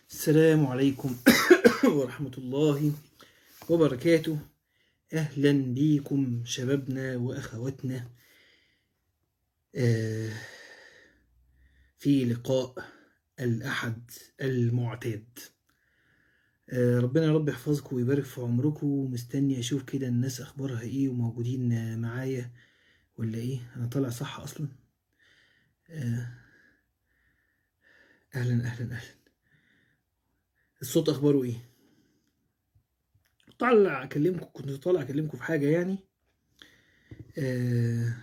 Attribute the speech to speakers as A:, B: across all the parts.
A: السلام عليكم ورحمة الله وبركاته أهلا بكم شبابنا وأخواتنا آه، في لقاء الأحد المعتاد آه، ربنا يا رب يحفظكم ويبارك في عمركم مستني أشوف كده الناس أخبارها إيه وموجودين معايا ولا إيه أنا طالع صح أصلا آه، أهلا أهلا أهلا الصوت اخباره ايه طالع اكلمكم كنت طالع اكلمكم في حاجه يعني آه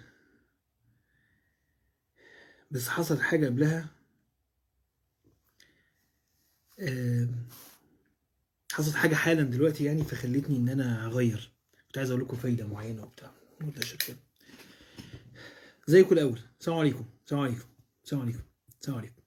A: بس حصل حاجه قبلها آه حصلت حاجه حالا دلوقتي يعني فخلتني ان انا اغير كنت عايز اقول لكم فايده معينه وبتاع منتشر كده زيكم الاول السلام عليكم السلام عليكم السلام عليكم السلام عليكم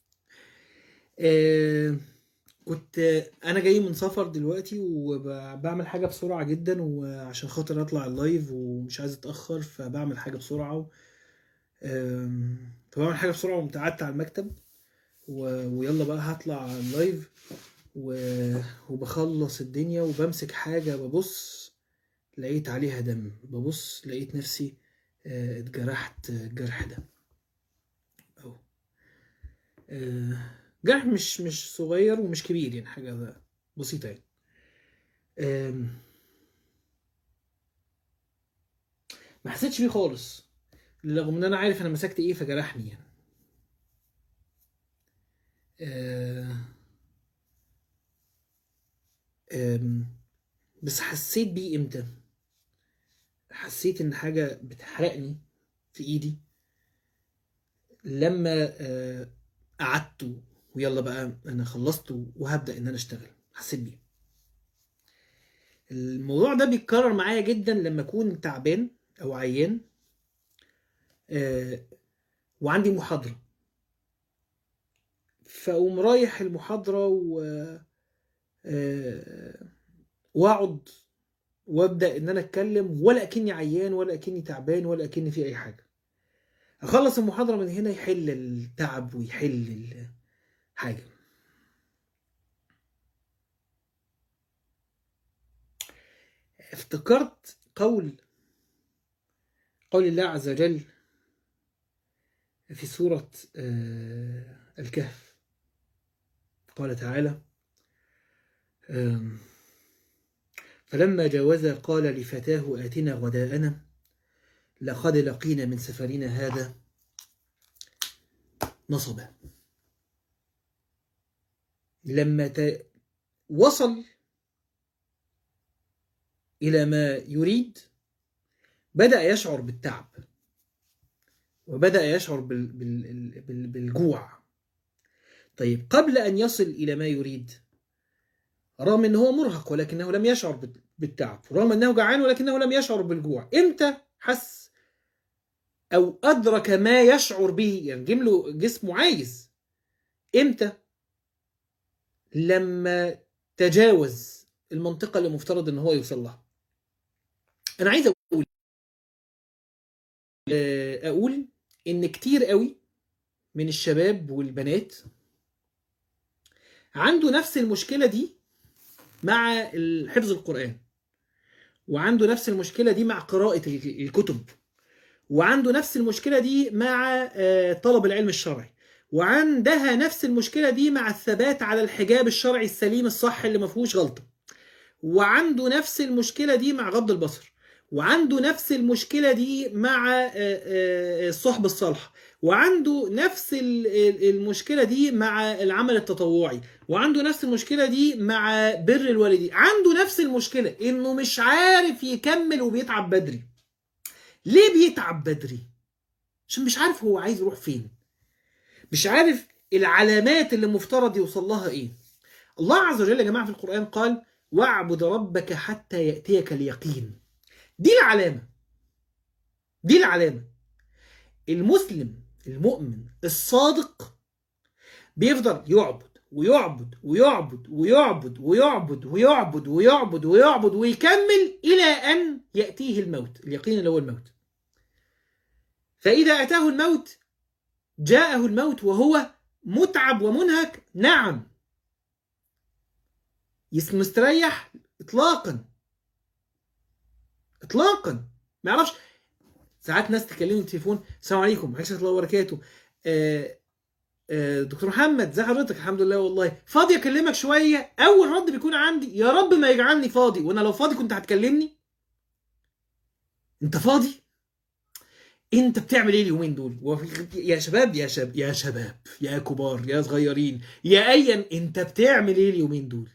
A: آه كنت انا جاي من سفر دلوقتي وبعمل حاجه بسرعه جدا وعشان خاطر اطلع اللايف ومش عايز اتاخر فبعمل حاجه بسرعه و... أم، فبعمل حاجه بسرعه وقمت قعدت على المكتب و... ويلا بقى هطلع اللايف و... وبخلص الدنيا وبمسك حاجه ببص لقيت عليها دم ببص لقيت نفسي آه، اتجرحت الجرح ده اهو آه، جرح مش مش صغير ومش كبير يعني حاجة بسيطة يعني أم، ما حسيتش بيه خالص رغم ان انا عارف انا مسكت ايه فجرحني يعني أه، أم، بس حسيت بيه امتى حسيت ان حاجة بتحرقني في ايدي لما أه، قعدت ويلا بقى انا خلصت وهبدا ان انا اشتغل حسيت بيه الموضوع ده بيتكرر معايا جدا لما اكون تعبان او عيان آه وعندي محاضره فاقوم رايح المحاضره و آه واقعد وابدا ان انا اتكلم ولا اكني عيان ولا اكني تعبان ولا اكني في اي حاجه اخلص المحاضره من هنا يحل التعب ويحل ال... حاجة افتكرت قول قول الله عز وجل في سورة آه، الكهف قال تعالى آم، فلما جاوزا قال لفتاه آتنا غداءنا لقد لقينا من سفرنا هذا نصبا لما ت... وصل إلى ما يريد بدأ يشعر بالتعب وبدأ يشعر بال... بال... بال... بالجوع طيب قبل أن يصل إلى ما يريد رغم أنه هو مرهق ولكنه لم يشعر بال- بالتعب رغم أنه جعان ولكنه لم يشعر بالجوع إمتى حس أو أدرك ما يشعر به يعني جمله جسمه عايز إمتى لما تجاوز المنطقة اللي مفترض ان هو يوصل لها انا عايز اقول آه، اقول ان كتير قوي من الشباب والبنات عنده نفس المشكلة دي مع حفظ القرآن وعنده نفس المشكلة دي مع قراءة الكتب وعنده نفس المشكلة دي مع آه، طلب العلم الشرعي وعندها نفس المشكلة دي مع الثبات على الحجاب الشرعي السليم الصح اللي ما فيهوش غلطة وعنده نفس المشكلة دي مع غض البصر وعنده نفس المشكلة دي مع آه، آه، الصحبة الصالحة وعنده نفس ال- ال- المشكلة دي مع العمل التطوعي وعنده نفس المشكلة دي مع بر الوالدين عنده نفس المشكلة انه مش عارف يكمل وبيتعب بدري ليه بيتعب بدري عشان مش عارف هو عايز يروح فين مش عارف العلامات اللي مفترض يوصل لها ايه الله عز وجل يا جماعه في القران قال واعبد ربك حتى ياتيك اليقين دي العلامه دي العلامه المسلم المؤمن الصادق بيفضل يعبد ويعبد ويعبد ويعبد ويعبد ويعبد ويعبد ويعبد ويكمل الى ان ياتيه الموت اليقين اللي هو الموت فاذا اتاه الموت جاءه الموت وهو متعب ومنهك نعم يس مستريح اطلاقا اطلاقا ما يعرفش ساعات ناس تكلمني التليفون السلام عليكم ورحمه الله وبركاته آه آه دكتور محمد ازي حضرتك الحمد لله والله فاضي اكلمك شويه اول رد بيكون عندي يا رب ما يجعلني فاضي وانا لو فاضي كنت هتكلمني انت فاضي انت بتعمل ايه اليومين دول وفي- يا شباب يا شباب يا شباب يا كبار يا صغيرين يا ايا انت بتعمل ايه اليومين دول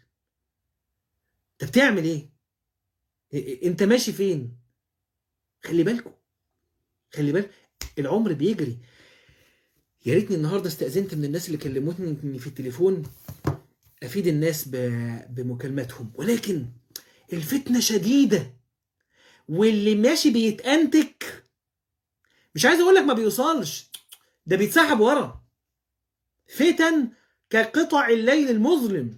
A: انت بتعمل ايه إ- إ- انت ماشي فين خلي بالكم خلي بالك العمر بيجري يا ريتني النهارده استأذنت من الناس اللي كلموني في التليفون افيد الناس ب- بمكالماتهم ولكن الفتنه شديده واللي ماشي بيتأنتك مش عايز اقول لك ما بيوصلش ده بيتسحب ورا فتن كقطع الليل المظلم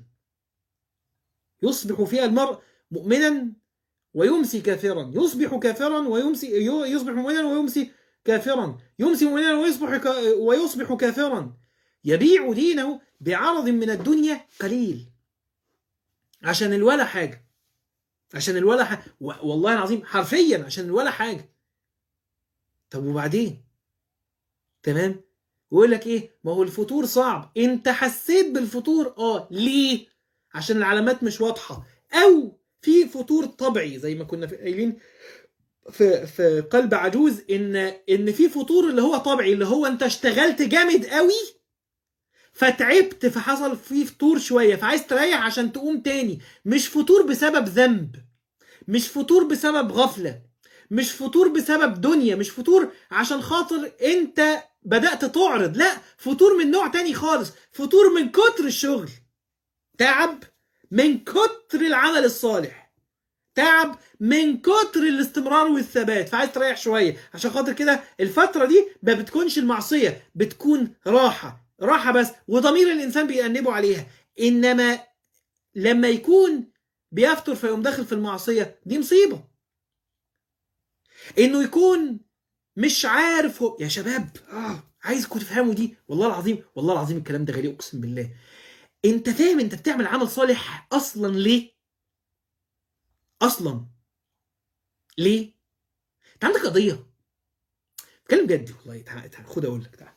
A: يصبح فيها المرء مؤمنا ويمسي كافرا يصبح كافرا ويمسي يصبح مؤمنا ويمسي كافرا يمسي مؤمنا ويصبح كا ويصبح كافرا يبيع دينه بعرض من الدنيا قليل عشان الولا حاجه عشان الولا حاجة. والله العظيم حرفيا عشان الولا حاجه طب وبعدين تمام ويقول لك ايه ما هو الفطور صعب انت حسيت بالفطور اه ليه عشان العلامات مش واضحه او في فطور طبيعي زي ما كنا في- قايلين في في قلب عجوز ان ان في فطور اللي هو طبيعي اللي هو انت اشتغلت جامد قوي فتعبت فحصل فيه فطور شويه فعايز تريح عشان تقوم تاني مش فطور بسبب ذنب مش فطور بسبب غفله مش فطور بسبب دنيا مش فطور عشان خاطر انت بدأت تعرض لا فطور من نوع تاني خالص فطور من كتر الشغل تعب من كتر العمل الصالح تعب من كتر الاستمرار والثبات فعايز تريح شويه عشان خاطر كده الفتره دي ما بتكونش المعصيه بتكون راحه راحه بس وضمير الانسان بيأنبه عليها انما لما يكون بيفتر فيقوم داخل في المعصيه دي مصيبه انه يكون مش عارف هو يا شباب اه عايزكم تفهموا دي والله العظيم والله العظيم الكلام ده غالي اقسم بالله انت فاهم انت بتعمل عمل صالح اصلا ليه اصلا ليه انت عندك قضيه اتكلم جد والله تعال تعال خد اقول لك تعال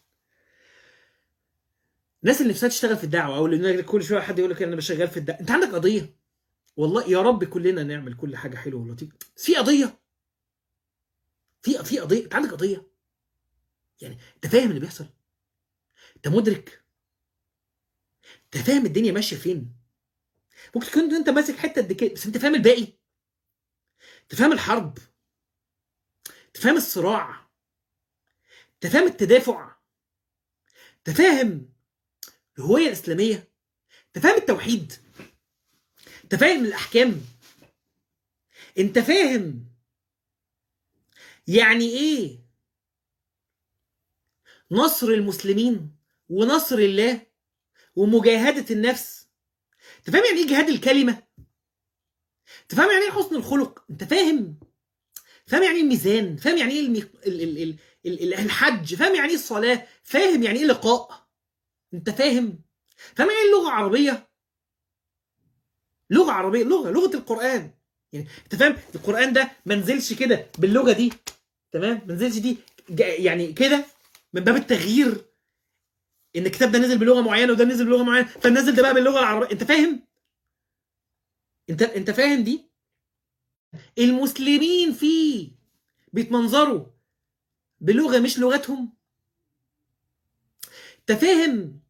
A: الناس اللي نفسها تشتغل في الدعوه او اللي كل شويه حد يقول لك انا بشغال في الدعوه انت عندك قضيه والله يا رب كلنا نعمل كل حاجه حلوه ولطيفه بس في قضيه في في قضيه انت عندك قضيه يعني انت فاهم اللي بيحصل انت مدرك انت فاهم الدنيا ماشيه فين ممكن تكون انت ماسك حته قد كده بس انت فاهم الباقي انت فاهم الحرب انت فاهم الصراع انت فاهم التدافع انت فاهم الهويه الاسلاميه انت فاهم التوحيد انت فاهم الاحكام انت فاهم يعني ايه نصر المسلمين ونصر الله ومجاهدة النفس انت فاهم يعني ايه جهاد الكلمة انت فاهم يعني ايه حسن الخلق انت فاهم فاهم يعني ايه الميزان فاهم يعني ايه المي... ال... ال... ال... ال... ال... الحج فاهم يعني ايه الصلاة فاهم يعني ايه لقاء انت فاهم فاهم يعني ايه اللغة العربية لغة عربية لغة لغة القرآن يعني انت فاهم القرآن ده ما نزلش كده باللغة دي تمام ما نزلش دي جا- يعني كده من باب التغيير ان الكتاب ده نزل بلغه معينه وده نزل بلغه معينه فنزل ده بقى باللغه العربيه انت فاهم انت انت فاهم دي المسلمين فيه بيتمنظروا بلغه مش لغتهم انت فاهم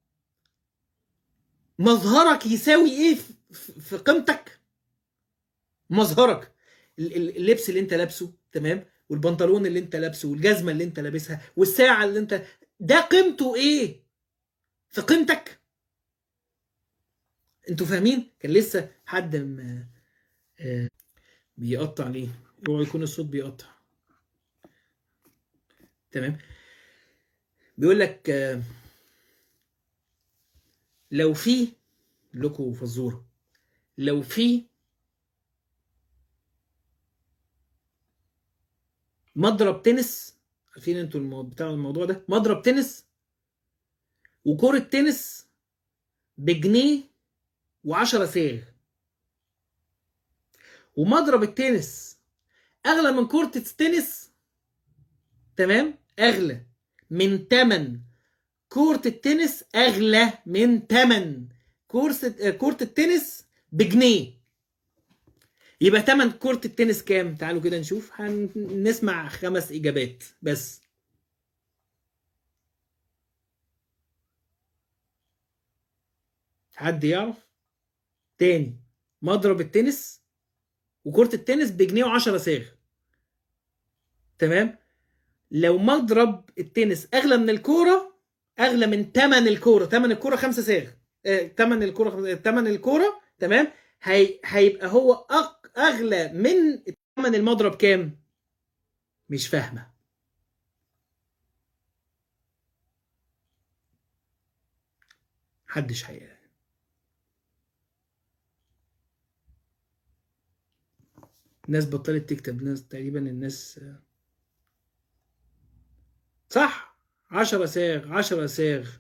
A: مظهرك يساوي ايه في- في في قيمتك مظهرك ال- ال- اللبس اللي انت لابسه تمام والبنطلون اللي انت لابسه والجزمه اللي انت لابسها والساعه اللي انت ده قيمته ايه في قيمتك انتوا فاهمين كان لسه حد م... آه، بيقطع ليه اوعى يكون الصوت بيقطع تمام بيقول لك آه، لو في لكم فزوره لو في مضرب تنس عارفين انتوا المو... بتاع الموضوع ده مضرب تنس وكرة تنس بجنيه و10 ساغ ومضرب التنس اغلى من كرة التنس تمام اغلى من تمن كرة التنس اغلى من تمن كرة كرة التنس بجنيه يبقى تمن كرة التنس كام؟ تعالوا كده نشوف هنسمع خمس اجابات بس حد يعرف؟ تاني مضرب التنس وكرة التنس بجنيه و10 صاغ تمام؟ لو مضرب التنس اغلى من الكوره اغلى من ثمن الكوره ثمن الكوره 5 صاغ ثمن الكوره ثمن الكوره تمام هي... هيبقى هو أق... اغلى من ثمن المضرب كام مش فاهمه محدش هي الناس بطلت تكتب ناس تقريبا الناس صح عشرة صاغ عشرة صاغ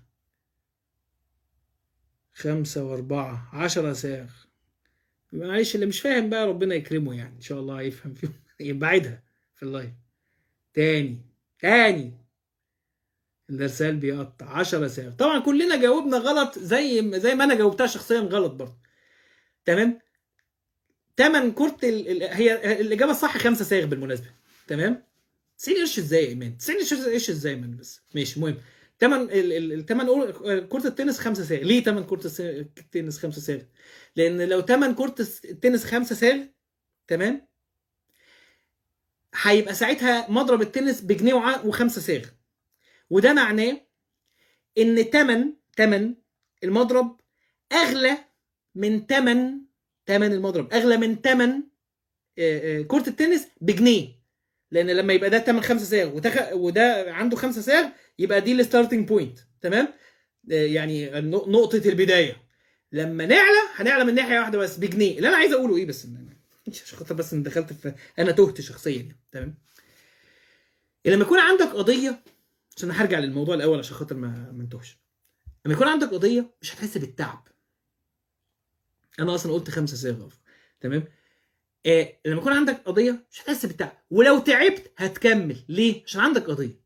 A: خمسة وأربعة عشرة صاغ معلش اللي مش فاهم بقى ربنا يكرمه يعني إن شاء الله هيفهم فيهم يبعدها في اللايف تاني تاني الارسال بيقطع 10 صاغ طبعا كلنا جاوبنا غلط زي زي ما انا جاوبتها شخصيا غلط برضه تمام تمن كرة ال... ال... هي الاجابه الصح 5 صاغ بالمناسبه تمام 90 قرش ازاي يا ايمان 90 قرش ازاي يا ايمان بس ماشي المهم تمن الثمن كرة التنس 5 صاغ ليه تمن كرة التنس 5 صاغ لان لو تمن كرة التنس 5 صاغ تمام هيبقى ساعتها مضرب التنس بجنيه وخمسة صاغ وده معناه ان تمن تمن المضرب اغلى من تمن تمن المضرب اغلى من تمن كرة التنس بجنيه لان لما يبقى ده تمن خمسة صاغ وتخ... وده عنده خمسة صاغ يبقى دي الستارتنج بوينت تمام يعني نقطة البداية لما نعلى هنعلى من ناحية واحدة بس بجنيه اللي انا عايز اقوله ايه بس عشان خاطر بس ان دخلت في انا تهت شخصيا يعني تمام لما يكون عندك قضية عشان هرجع للموضوع الاول عشان خاطر ما ما انتهش لما يكون عندك قضية مش هتحس بالتعب انا اصلا قلت خمسة صاغ تمام آه لما يكون عندك قضيه مش هتحس بالتعب ولو تعبت هتكمل ليه عشان عندك قضيه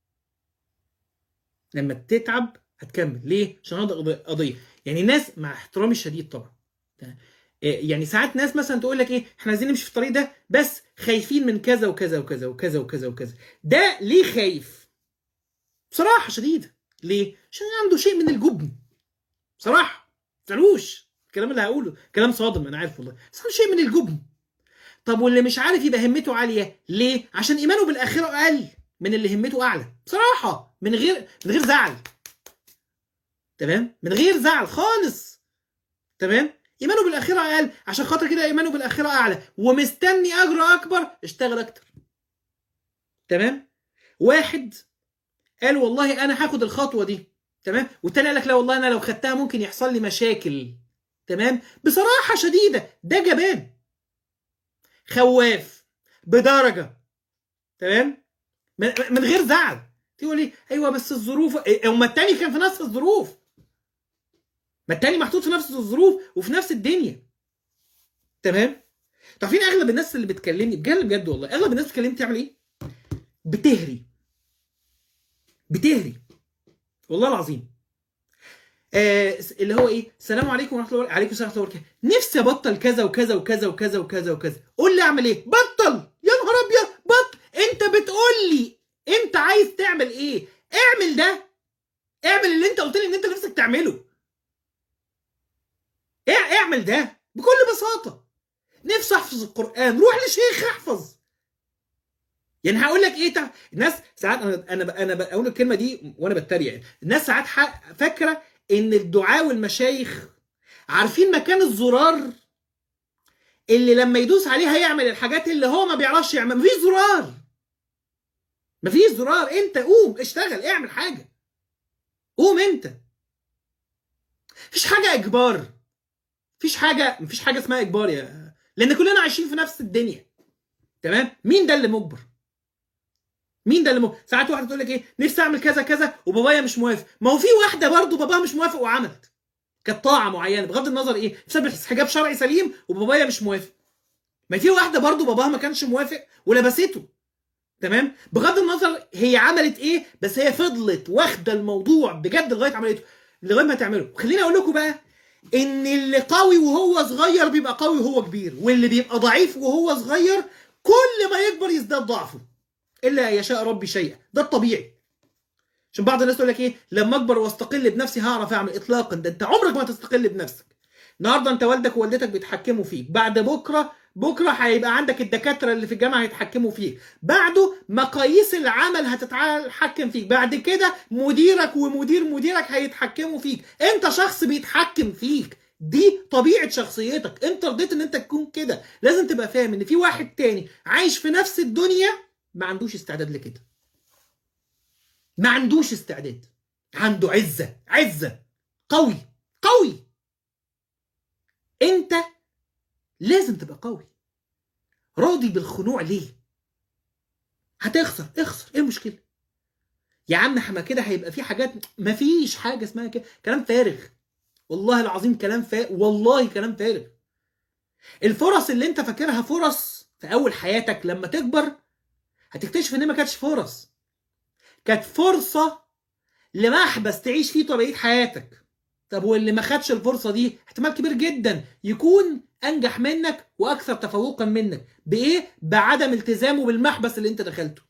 A: لما تتعب هتكمل ليه عشان عندك قضيه يعني ناس مع احترامي الشديد طبعا آه يعني ساعات ناس مثلا تقول لك ايه احنا عايزين نمشي في الطريق ده بس خايفين من كذا وكذا وكذا وكذا وكذا وكذا ده ليه خايف بصراحه شديده ليه عشان عنده شيء من الجبن بصراحه ما الكلام اللي هقوله كلام صادم انا عارف والله بس عنده شيء من الجبن طب واللي مش عارف يبقى همته عاليه ليه عشان ايمانه بالاخره اقل من اللي همته اعلى بصراحه من غير من غير زعل تمام من غير زعل خالص تمام ايمانه بالاخره اقل عشان خاطر كده ايمانه بالاخره اعلى ومستني اجر اكبر اشتغل اكتر تمام واحد قال والله انا هاخد الخطوه دي تمام والتاني قال لك لا والله انا لو خدتها ممكن يحصل لي مشاكل تمام بصراحه شديده ده جبان خواف بدرجه تمام من غير زعل تقول لي ايوه بس الظروف اما التاني كان في نفس الظروف ما التاني محطوط في نفس الظروف وفي نفس الدنيا تمام تعرفين اغلب الناس اللي بتكلمني بجد بجد والله اغلب الناس بتكلمني تعمل ايه بتهري بتهري والله العظيم آه اللي هو ايه السلام عليكم ورحمه الله عليكم السلام ورحمه الله وبركاته نفسي ابطل كذا وكذا وكذا وكذا وكذا وكذا قول لي اعمل ايه بطل يا نهار ابيض بطل انت بتقول لي انت عايز تعمل ايه اعمل ده اعمل اللي انت قلت لي ان انت نفسك تعمله اعمل ده بكل بساطه نفسي احفظ القران روح لشيخ احفظ يعني هقول لك ايه تع... الناس ساعات انا انا انا بقول الكلمه دي وانا بتريق يعني الناس ساعات ح... فاكره ان الدعاء والمشايخ عارفين مكان الزرار اللي لما يدوس عليه هيعمل الحاجات اللي هو ما بيعرفش يعمل مفيش زرار مفيش زرار انت قوم اشتغل اعمل حاجه قوم انت مفيش حاجه اجبار مفيش حاجه مفيش حاجه اسمها اجبار يا لان كلنا عايشين في نفس الدنيا تمام مين ده اللي مجبر مين ده اللي مو... ساعات واحده تقول لك ايه نفسي اعمل كذا كذا وبابايا مش موافق ما هو في واحده برضه باباها مش موافق وعملت كانت طاعه معينه بغض النظر ايه بسبب حجاب شرعي سليم وبابايا مش موافق ما في واحده برضو باباها ما كانش موافق ولبسته تمام بغض النظر هي عملت ايه بس هي فضلت واخده الموضوع بجد لغايه عملته لغايه ما تعمله خليني اقول لكم بقى ان اللي قوي وهو صغير بيبقى قوي وهو كبير واللي بيبقى ضعيف وهو صغير كل ما يكبر يزداد ضعفه الا يشاء ربي شيئا ده الطبيعي عشان بعض الناس تقول لك ايه لما اكبر واستقل بنفسي هعرف اعمل اطلاقا ده انت عمرك ما تستقل بنفسك النهارده انت والدك ووالدتك بيتحكموا فيك بعد بكره بكره هيبقى عندك الدكاتره اللي في الجامعه هيتحكموا فيك بعده مقاييس العمل هتتحكم فيك بعد كده مديرك ومدير مديرك هيتحكموا فيك انت شخص بيتحكم فيك دي طبيعه شخصيتك انت رضيت ان انت تكون كده لازم تبقى فاهم ان في واحد تاني عايش في نفس الدنيا ما عندوش استعداد لكده ما عندوش استعداد عنده عزه عزه قوي قوي انت لازم تبقى قوي راضي بالخنوع ليه هتخسر اخسر ايه المشكله يا عم احنا كده هيبقى في حاجات مفيش حاجه اسمها كده كلام فارغ والله العظيم كلام فارغ والله كلام فارغ الفرص اللي انت فاكرها فرص في اول حياتك لما تكبر هتكتشف ان ما كانتش فرص كانت فرصه لمحبس تعيش فيه طول بقيه حياتك طب واللي ما خدش الفرصه دي احتمال كبير جدا يكون انجح منك واكثر تفوقا منك بايه بعدم التزامه بالمحبس اللي انت دخلته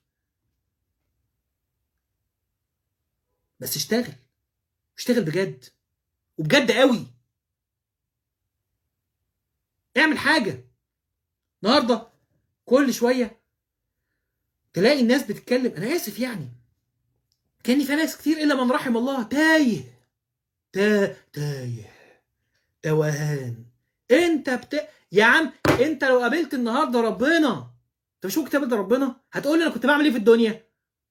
A: بس اشتغل اشتغل بجد وبجد قوي اعمل حاجه النهارده كل شويه تلاقي الناس بتتكلم انا اسف يعني كان في ناس كتير الا من رحم الله تايه تا تايه توهان انت بت... يا عم انت لو قابلت النهارده ربنا انت مش ممكن تقابل ربنا هتقول لي انا كنت بعمل ايه في الدنيا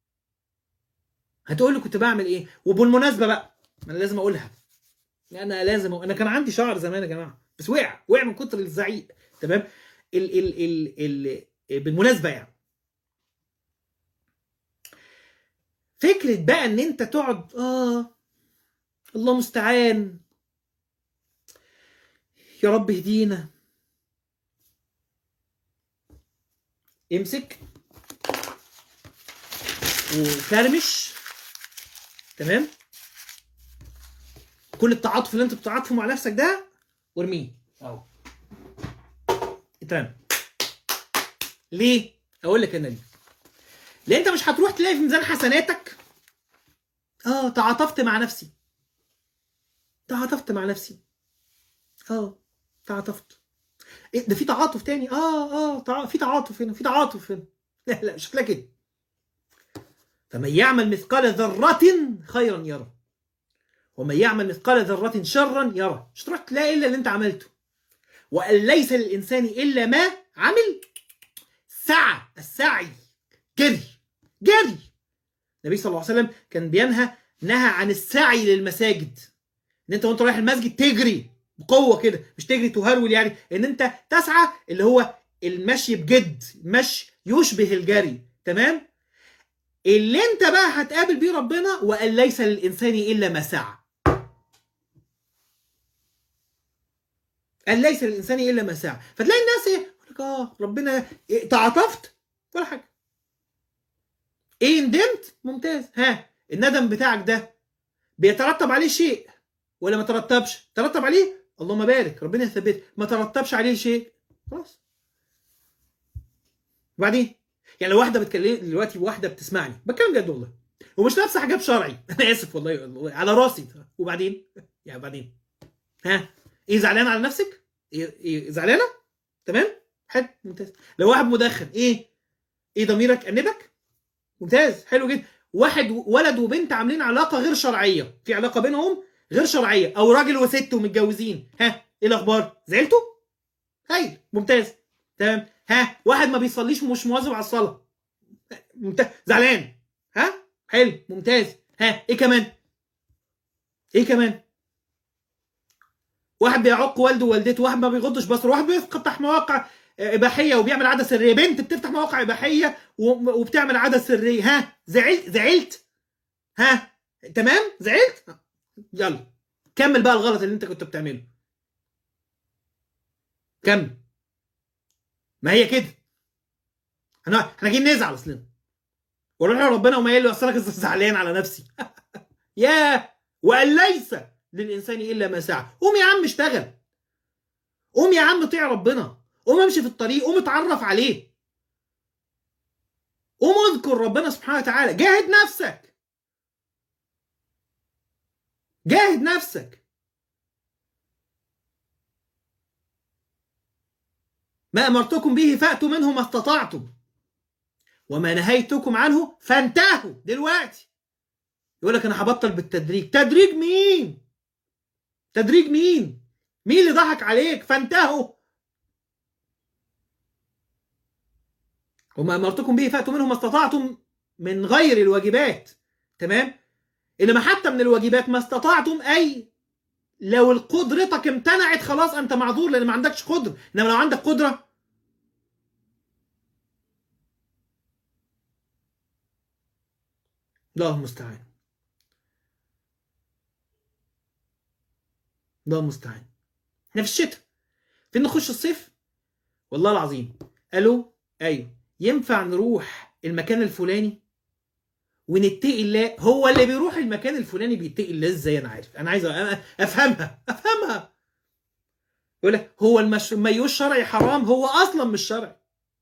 A: هتقول لي كنت بعمل ايه وبالمناسبه بقى انا لازم اقولها انا لازم انا كان عندي شعر زمان يا جماعه بس وقع وقع من كتر الزعيق تمام ال ال ال ال بالمناسبه يعني فكره بقى ان انت تقعد اه الله مستعان يا رب اهدينا امسك وكرمش تمام كل التعاطف اللي انت بتتعاطفه مع نفسك ده وارميه اهو اترمى ليه اقول لك انا ليه لان انت مش هتروح تلاقي في ميزان حسناتك اه تعاطفت مع نفسي تعاطفت مع نفسي اه تعاطفت إيه ده في تعاطف تاني اه اه تع... في تعاطف هنا في تعاطف هنا لا لا شكلها كده فمن يعمل مثقال ذرة خيرا يرى ومن يعمل مثقال ذرة شرا يرى مش تروح تلاقي الا اللي انت عملته وان ليس للانسان الا ما عمل سعى السعي جري جري النبي صلى الله عليه وسلم كان بينهى نهى عن السعي للمساجد ان انت وانت رايح المسجد تجري بقوه كده مش تجري تهرول يعني ان انت تسعى اللي هو المشي بجد مشي يشبه الجري تمام اللي انت بقى هتقابل بيه ربنا وان ليس للانسان الا ما سعى ان ليس للانسان الا ما سعى فتلاقي الناس ايه يقول لك اه ربنا إيه تعاطفت ولا حاجه ايه ندمت ممتاز ها الندم بتاعك ده بيترتب عليه شيء ولا ما ترتبش ترتب عليه اللهم بارك ربنا يثبت ما ترتبش عليه شيء خلاص وبعدين يعني لو واحده بتكلم دلوقتي واحده بتسمعني بتكلم بجد والله ومش لابسه حجاب شرعي انا اسف والله, والله على راسي وبعدين يعني بعدين ها ايه زعلان على نفسك ايه, إيه زعلانه تمام حلو ممتاز لو واحد مدخن ايه ايه ضميرك انبك ممتاز حلو جدا واحد ولد وبنت عاملين علاقه غير شرعيه في علاقه بينهم غير شرعيه او راجل وست ومتجوزين ها ايه الاخبار زعلتوا هايل ممتاز تمام ها واحد ما بيصليش ومش مواظب على الصلاه ممتاز زعلان ها حلو ممتاز ها ايه كمان ايه كمان واحد بيعق والده ووالدته واحد ما بيغضش بصره واحد بيفتح مواقع اباحيه وبيعمل عاده سريه بنت بتفتح مواقع اباحيه وبتعمل عاده سريه ها زعلت زعلت ها تمام زعلت يلا كمل بقى الغلط اللي انت كنت بتعمله كمل ما هي كده احنا احنا جايين نزعل اصلنا واروح لربنا وما قايل له اصل انا زعلان على نفسي يا وان ليس للانسان الا ما سعى قوم يا عم اشتغل قوم يا عم طيع ربنا قوم امشي في الطريق قوم اتعرف عليه قوم اذكر ربنا سبحانه وتعالى جاهد نفسك جاهد نفسك ما امرتكم به فاتوا منه ما استطعتم وما نهيتكم عنه فانتهوا دلوقتي يقول لك انا هبطل بالتدريج تدريج مين تدريج مين مين اللي ضحك عليك فانتهوا وما امرتكم به فاتوا منه ما استطعتم من غير الواجبات تمام انما حتى من الواجبات ما استطعتم اي لو قدرتك امتنعت خلاص انت معذور لان ما عندكش قدره انما لو عندك قدره الله المستعان الله المستعان احنا في الشتاء فين نخش الصيف والله العظيم قالوا ايوه ينفع نروح المكان الفلاني ونتقي الله هو اللي بيروح المكان الفلاني بيتقي الله ازاي انا عارف انا عايز افهمها افهمها يقول لك هو المش... المايو الشرعي حرام هو اصلا مش شرعي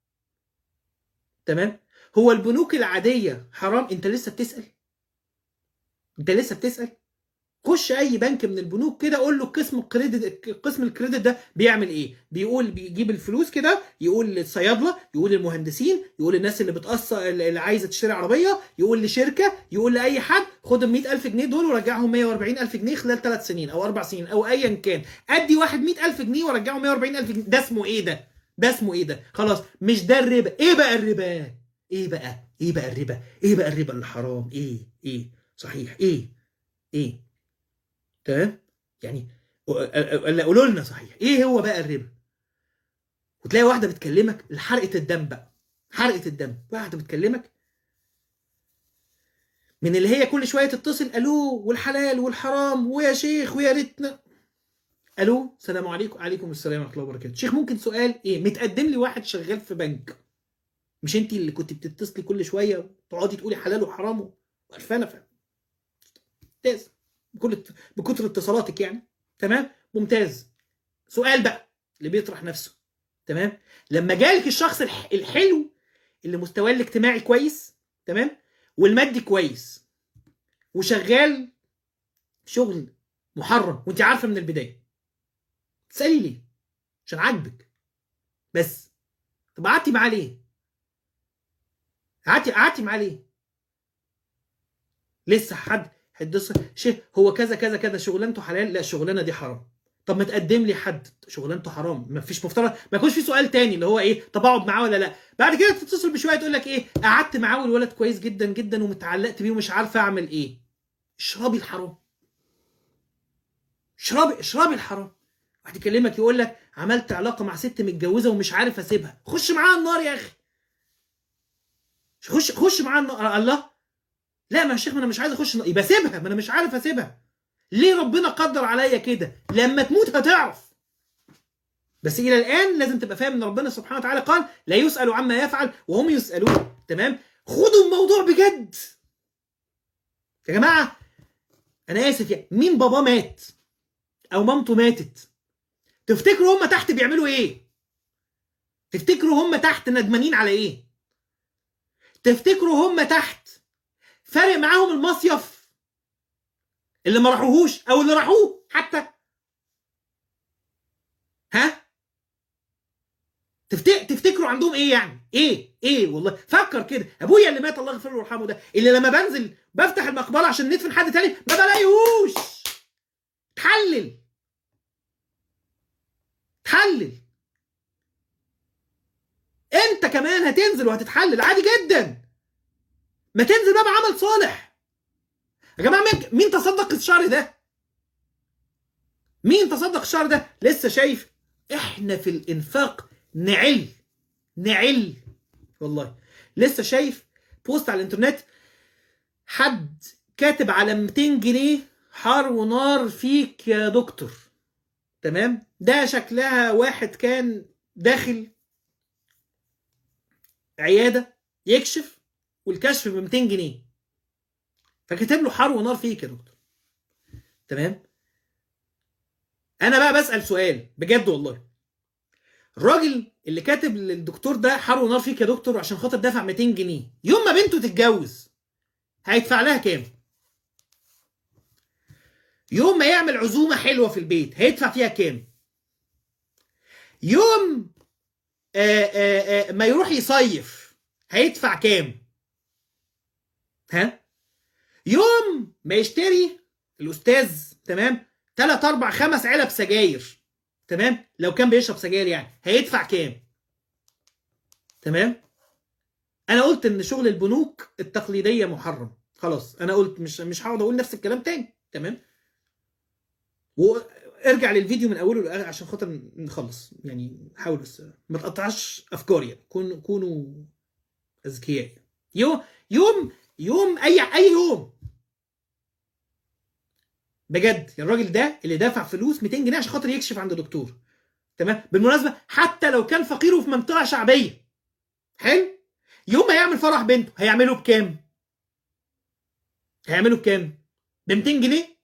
A: تمام هو البنوك العاديه حرام انت لسه بتسال انت لسه بتسال خش اي بنك من البنوك كده قول له قسم الكريدت قسم الكريدت ده بيعمل ايه بيقول بيجيب الفلوس كده يقول للصيادله يقول للمهندسين يقول للناس اللي بتقص اللي عايزه تشتري عربيه يقول لشركه يقول لاي حد خد ال 100000 جنيه دول ورجعهم 140000 جنيه خلال ثلاث سنين او اربع سنين او ايا كان ادي واحد 100000 جنيه ورجعه 140000 جنيه ده اسمه ايه ده ده اسمه ايه ده خلاص مش ده الربا ايه بقى الربا ايه بقى ايه بقى الربا ايه بقى الربا اللي حرام ايه ايه صحيح ايه ايه تمام يعني قولوا لنا صحيح ايه هو بقى الربا وتلاقي واحده بتكلمك لحرقه الدم بقى حرقه الدم واحده بتكلمك من اللي هي كل شويه تتصل الو والحلال والحرام ويا شيخ ويا ريتنا الو السلام عليكم عليكم السلام ورحمه الله وبركاته شيخ ممكن سؤال ايه متقدم لي واحد شغال في بنك مش انت اللي كنت بتتصلي كل شويه تقعدي تقولي حلال وحرام وقرفانه فاهم ممتاز بكل بكتر اتصالاتك يعني تمام ممتاز سؤال بقى اللي بيطرح نفسه تمام لما جالك الشخص الحلو اللي مستواه الاجتماعي كويس تمام والمادي كويس وشغال شغل محرم وانت عارفه من البدايه تسالي ليه عشان عاجبك بس طب قعدتي معاه ليه قعدتي قعدتي معاه ليه لسه حد حدث شيء هو كذا كذا كذا شغلانته حلال لا الشغلانه دي حرام طب ما تقدم لي حد شغلانته حرام ما فيش مفترض ما يكونش في سؤال تاني اللي هو ايه طب اقعد معاه ولا لا بعد كده تتصل بشويه تقول لك ايه قعدت معاه والولد كويس جدا جدا ومتعلقت بيه ومش عارفه اعمل ايه اشربي الحرام اشربي اشربي الحرام واحد يكلمك يقول لك عملت علاقه مع ست متجوزه ومش عارف اسيبها خش معاها النار يا اخي خش خش معاها النار الله لا ما يا شيخ ما انا مش عايز اخش يبقى سيبها ما انا مش عارف اسيبها ليه ربنا قدر عليا كده لما تموت هتعرف بس الى الان لازم تبقى فاهم ان ربنا سبحانه وتعالى قال لا يسال عما يفعل وهم يسالون تمام خدوا الموضوع بجد يا جماعه انا اسف يعني مين بابا مات او مامته ماتت تفتكروا هم تحت بيعملوا ايه تفتكروا هم تحت ندمانين على ايه تفتكروا هم تحت فارق معاهم المصيف اللي ما راحوهوش او اللي راحوه حتى ها تفتك... تفتكروا عندهم ايه يعني ايه ايه والله فكر كده ابويا اللي مات الله يغفر له ويرحمه ده اللي لما بنزل بفتح المقبره عشان ندفن حد تاني ما بلاقيهوش تحلل تحلل انت كمان هتنزل وهتتحلل عادي جدا ما تنزل بقى بعمل صالح يا جماعه مين تصدق الشهر ده مين تصدق الشهر ده لسه شايف احنا في الانفاق نعل نعل والله لسه شايف بوست على الانترنت حد كاتب على 200 جنيه حار ونار فيك يا دكتور تمام ده شكلها واحد كان داخل عياده يكشف والكشف ب 200 جنيه فكاتب له حر ونار فيك يا دكتور تمام انا بقى بسال سؤال بجد والله الراجل اللي كاتب للدكتور ده حر ونار فيك يا دكتور عشان خاطر دافع 200 جنيه يوم ما بنته تتجوز هيدفع لها كام يوم ما يعمل عزومه حلوه في البيت هيدفع فيها كام يوم آآ آآ ما يروح يصيف هيدفع كام ها يوم ما يشتري الاستاذ تمام 3 4 5 علب سجاير تمام لو كان بيشرب سجاير يعني هيدفع كام تمام انا قلت ان شغل البنوك التقليديه محرم خلاص انا قلت مش مش هقعد اقول نفس الكلام تاني تمام وارجع للفيديو من اوله لاخره عشان خاطر نخلص يعني حاول بس ما تقطعش افكاري يعني كونوا كونوا اذكياء يوم يوم يوم اي اي يوم بجد الراجل ده اللي دافع فلوس 200 جنيه عشان خاطر يكشف عند دكتور تمام بالمناسبه حتى لو كان فقير وفي منطقه شعبيه حلو يوم ما يعمل فرح بنته هيعمله بكام هيعمله بكام ب 200 جنيه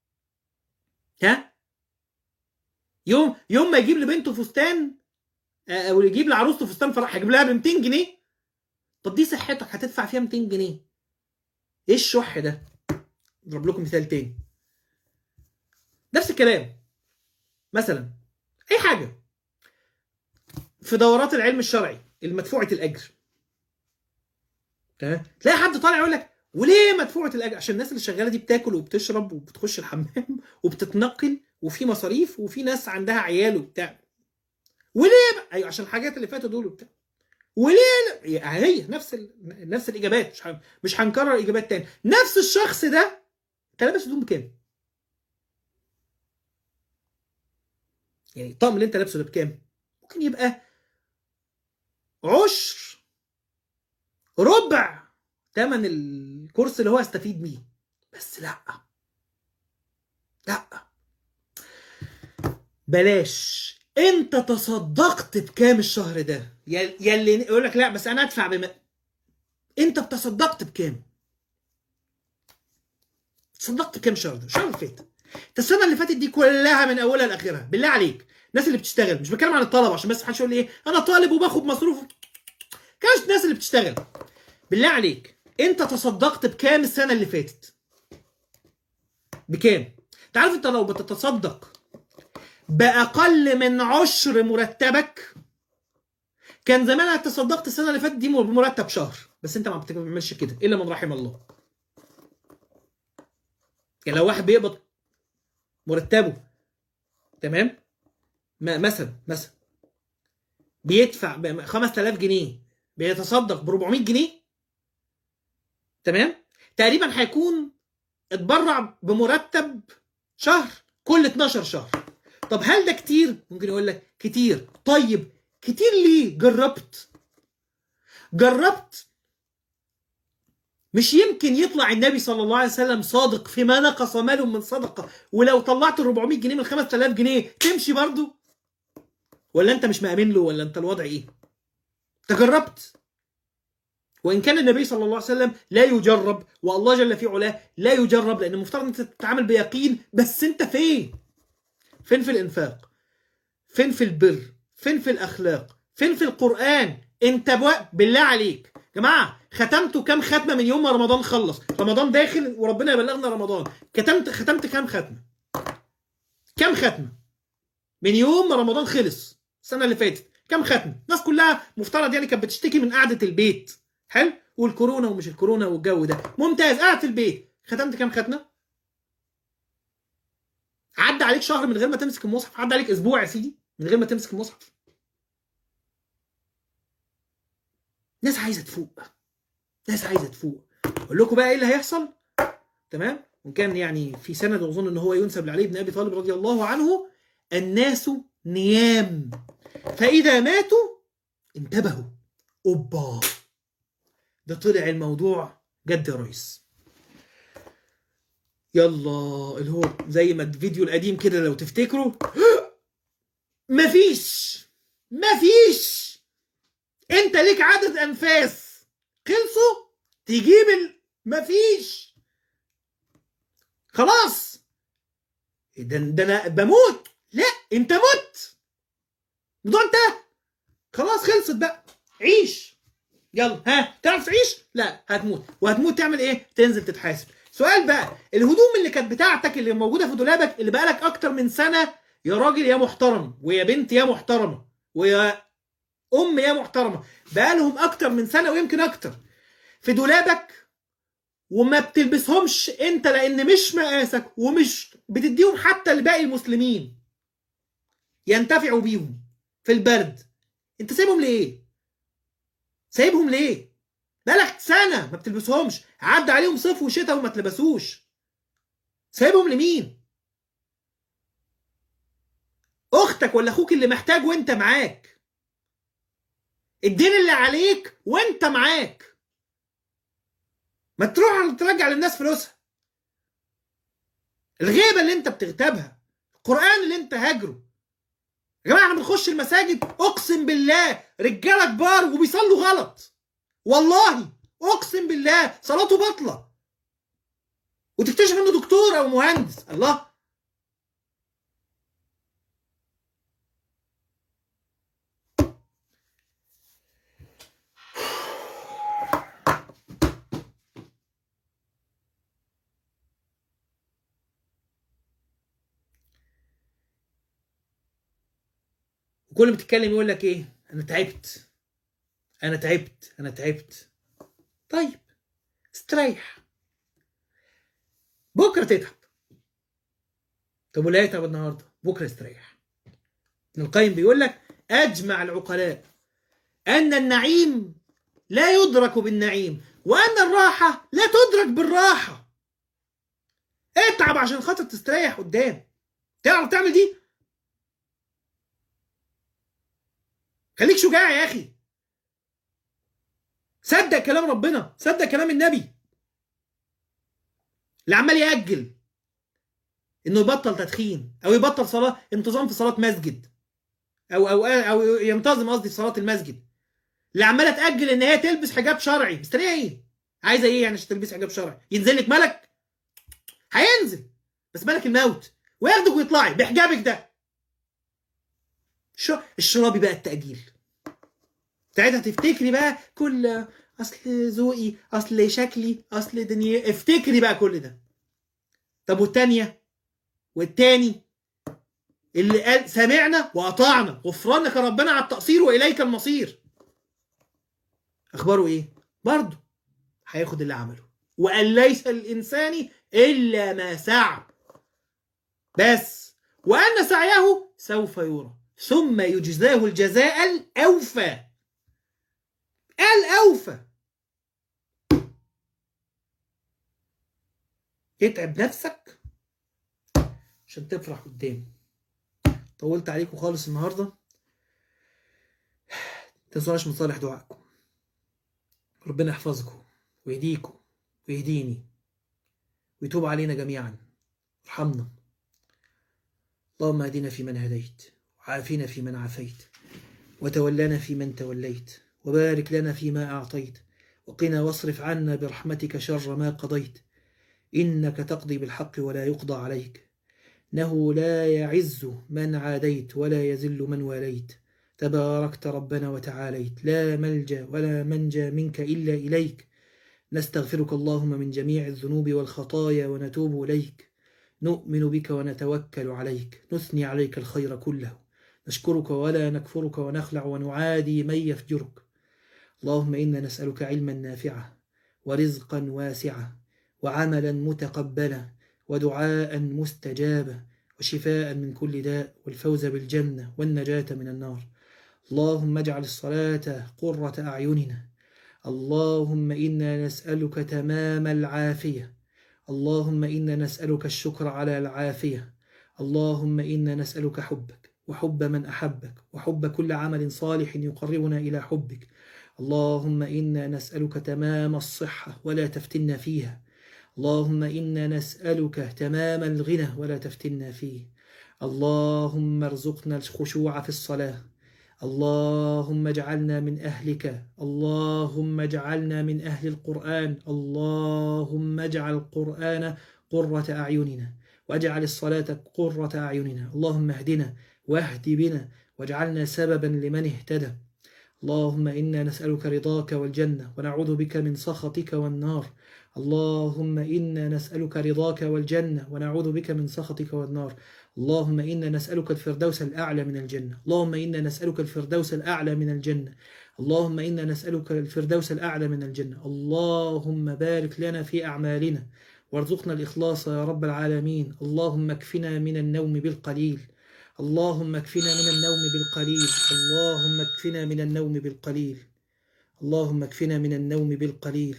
A: ها يوم يوم ما يجيب لبنته فستان او يجيب لعروسته فستان فرح هيجيب لها ب 200 جنيه طب دي صحتك هتدفع فيها 200 جنيه ايه الشح ده اضرب لكم مثال تاني نفس الكلام مثلا اي حاجه في دورات العلم الشرعي المدفوعه الاجر تمام تلاقي حد طالع يقول لك وليه مدفوعه الاجر عشان الناس اللي شغاله دي بتاكل وبتشرب وبتخش الحمام وبتتنقل وفي مصاريف وفي ناس عندها عيال وبتاع وليه بقى ايوه عشان الحاجات اللي فاتوا دول وبتاع وليه لا؟ هي نفس ال... نفس الاجابات مش ه... مش هنكرر اجابات تاني نفس الشخص ده انت لابس هدوم بكام؟ يعني الطقم اللي انت لابسه ده بكام؟ ممكن يبقى عشر ربع ثمن الكورس اللي هو هيستفيد بيه بس لا لا بلاش انت تصدقت بكام الشهر ده يلي يقول لك لا بس انا ادفع بما انت تصدقت بكام تصدقت بكام الشهر ده الشهر اللي فات انت السنه اللي فاتت دي كلها من اولها لاخرها بالله عليك الناس اللي بتشتغل مش بتكلم عن الطلبه عشان بس محدش يقول لي ايه انا طالب وباخد مصروف كاش الناس اللي بتشتغل بالله عليك انت تصدقت بكام السنه اللي فاتت بكام انت عارف انت لو بتتصدق باقل من عشر مرتبك كان زمانها تصدقت السنه اللي فاتت دي بمرتب شهر بس انت ما بتعملش كده الا من رحم الله يعني لو واحد بيقبض مرتبه تمام ما مثلا مثلا بيدفع 5000 جنيه بيتصدق ب 400 جنيه تمام تقريبا هيكون اتبرع بمرتب شهر كل 12 شهر طب هل ده كتير ممكن يقول لك كتير طيب كتير ليه جربت جربت مش يمكن يطلع النبي صلى الله عليه وسلم صادق فيما نقص مال من صدقه ولو طلعت ال 400 جنيه من 5000 جنيه تمشي برضه ولا انت مش مأمن له ولا انت الوضع ايه تجربت وان كان النبي صلى الله عليه وسلم لا يجرب والله جل في علاه لا يجرب لان المفترض انت تتعامل بيقين بس انت فين فين في الانفاق فين في البر فين في الاخلاق فين في القران انت بوق... بالله عليك جماعه ختمتوا كام ختمه من يوم ما رمضان خلص رمضان داخل وربنا يبلغنا رمضان ختمت ختمت كام ختمه كام ختمه من يوم ما رمضان خلص السنه اللي فاتت كام ختمه الناس كلها مفترض يعني كانت بتشتكي من قعده البيت حلو والكورونا ومش الكورونا والجو ده ممتاز قاعد في البيت ختمت كام ختمه عدى عليك شهر من غير ما تمسك المصحف عدى عليك اسبوع يا سيدي من غير ما تمسك المصحف ناس عايزه تفوق ناس عايزه تفوق اقول لكم بقى ايه اللي هيحصل تمام وان كان يعني في سند واظن ان هو ينسب لعلي بن ابي طالب رضي الله عنه الناس نيام فاذا ماتوا انتبهوا اوبا ده طلع الموضوع جد يا ريس يلا اللي هو زي ما الفيديو القديم كده لو تفتكروا مفيش مفيش انت ليك عدد انفاس خلصوا تجيب ال... مفيش خلاص ده ده انا بموت لا انت مت الموضوع انتهى خلاص خلصت بقى عيش يلا ها تعرف تعيش لا هتموت وهتموت تعمل ايه تنزل تتحاسب سؤال بقى الهدوم اللي كانت بتاعتك اللي موجوده في دولابك اللي بقالك اكتر من سنه يا راجل يا محترم ويا بنت يا محترمه ويا ام يا محترمه بقالهم اكتر من سنه ويمكن اكتر في دولابك وما بتلبسهمش انت لان مش مقاسك ومش بتديهم حتى لباقي المسلمين ينتفعوا بيهم في البرد انت سايبهم ليه سايبهم ليه بقالك سنه ما بتلبسهمش عدى عليهم صيف وشتاء وما تلبسوش سايبهم لمين اختك ولا اخوك اللي محتاج وانت معاك الدين اللي عليك وانت معاك ما تروح ترجع للناس فلوسها الغيبة اللي انت بتغتابها القرآن اللي انت هاجره يا جماعة احنا بنخش المساجد اقسم بالله رجالة كبار وبيصلوا غلط والله اقسم بالله صلاته باطلة وتكتشف انه دكتور او مهندس الله وكل ما تتكلم يقول لك ايه انا تعبت انا تعبت انا تعبت طيب استريح بكره تتعب طب ولا يتعب النهارده بكره استريح ابن القيم بيقول لك اجمع العقلاء ان النعيم لا يدرك بالنعيم وان الراحه لا تدرك بالراحه اتعب عشان خاطر تستريح قدام تعرف تعمل دي خليك شجاع يا اخي صدق كلام ربنا صدق كلام النبي اللي عمال يأجل انه يبطل تدخين او يبطل صلاه انتظام في صلاه مسجد او او او ينتظم قصدي في صلاه المسجد اللي عماله تأجل ان هي تلبس حجاب شرعي مستنيه ايه عايزه ايه يعني عشان تلبس حجاب شرعي ينزل لك ملك هينزل بس ملك الموت وياخدك ويطلعي بحجابك ده شو الشرابي بقى التأجيل ساعتها تفتكري بقى كل اصل ذوقي اصل شكلي اصل دنيا افتكري بقى كل ده طب والتانية والتاني اللي قال سمعنا واطعنا غفرانك ربنا على التقصير واليك المصير اخباره ايه برضه هياخد اللي عمله وقال ليس الانسان الا ما سعى بس وان سعيه سوف يرى ثم يجزاه الجزاء الأوفى الأوفى اتعب نفسك عشان تفرح قدام طولت عليكم خالص النهارده تنسوناش من صالح دعائكم ربنا يحفظكم ويهديكم ويهديني ويتوب علينا جميعا ارحمنا اللهم اهدنا فيمن هديت وعافنا فيمن عافيت وتولنا فيمن توليت وبارك لنا فيما أعطيت وقنا واصرف عنا برحمتك شر ما قضيت إنك تقضي بالحق ولا يقضى عليك إنه لا يعز من عاديت ولا يذل من واليت تباركت ربنا وتعاليت لا ملجا ولا منجا منك إلا إليك نستغفرك اللهم من جميع الذنوب والخطايا ونتوب إليك نؤمن بك ونتوكل عليك نثني عليك الخير كله نشكرك ولا نكفرك ونخلع ونعادي من يفجرك اللهم إنا نسألك علما نافعا ورزقا واسعا وعملا متقبلا ودعاء مستجابا وشفاء من كل داء والفوز بالجنة والنجاة من النار اللهم اجعل الصلاة قرة أعيننا اللهم إنا نسألك تمام العافية اللهم إنا نسألك الشكر على العافية اللهم إنا نسألك حبك وحب من أحبك وحب كل عمل صالح يقربنا إلى حبك اللهم إنا نسألك تمام الصحة ولا تفتنا فيها اللهم إنا نسألك تمام الغنى ولا تفتنا فيه اللهم ارزقنا الخشوع في الصلاة اللهم اجعلنا من أهلك اللهم اجعلنا من أهل القرآن اللهم اجعل القرآن قرة أعيننا واجعل الصلاة قرة أعيننا اللهم اهدنا واهد بنا واجعلنا سببا لمن اهتدى اللهم إنا نسألك رضاك والجنة ونعوذ بك من سخطك والنار اللهم إنا نسألك رضاك والجنة ونعوذ بك من سخطك والنار اللهم إنا نسألك الفردوس الأعلى من الجنة اللهم إنا نسألك الفردوس الأعلى من الجنة اللهم إنا نسألك الفردوس الأعلى من الجنة اللهم بارك لنا في أعمالنا وارزقنا الإخلاص يا رب العالمين اللهم اكفنا من النوم بالقليل اللهم اكفنا من النوم بالقليل اللهم اكفنا من النوم بالقليل اللهم اكفنا من النوم بالقليل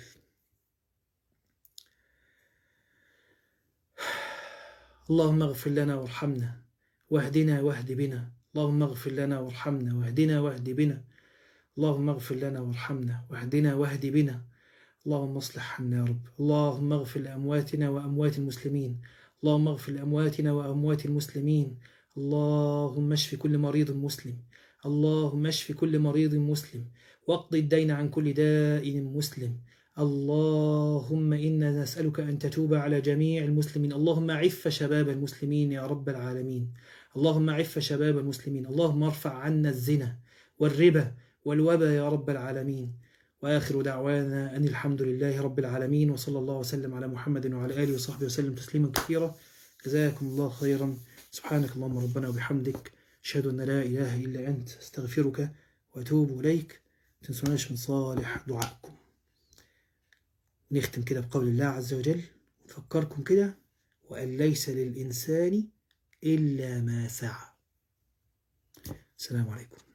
A: اللهم اغفر لنا وارحمنا واهدنا واهد بنا اللهم اغفر لنا وارحمنا واهدنا واهد بنا اللهم اغفر لنا وارحمنا واهدنا واهد بنا اللهم اصلح حالنا يا رب اللهم اغفر لأمواتنا وأموات المسلمين اللهم اغفر لأمواتنا وأموات المسلمين اللهم اشف كل مريض مسلم اللهم اشف كل مريض مسلم واقض الدين عن كل دائن مسلم اللهم إنا نسألك أن تتوب على جميع المسلمين اللهم عف شباب المسلمين يا رب العالمين اللهم عف شباب المسلمين اللهم ارفع عنا الزنا والربا والوبا يا رب العالمين وآخر دعوانا أن الحمد لله رب العالمين وصلى الله وسلم على محمد وعلى آله وصحبه وسلم تسليما كثيرا جزاكم الله خيرا سبحانك اللهم ربنا وبحمدك أشهد أن لا إله إلا أنت أستغفرك وأتوب إليك تنسوناش من صالح دعائكم نختم كده بقول الله عز وجل نفكركم كده وأن ليس للإنسان إلا ما سعى السلام عليكم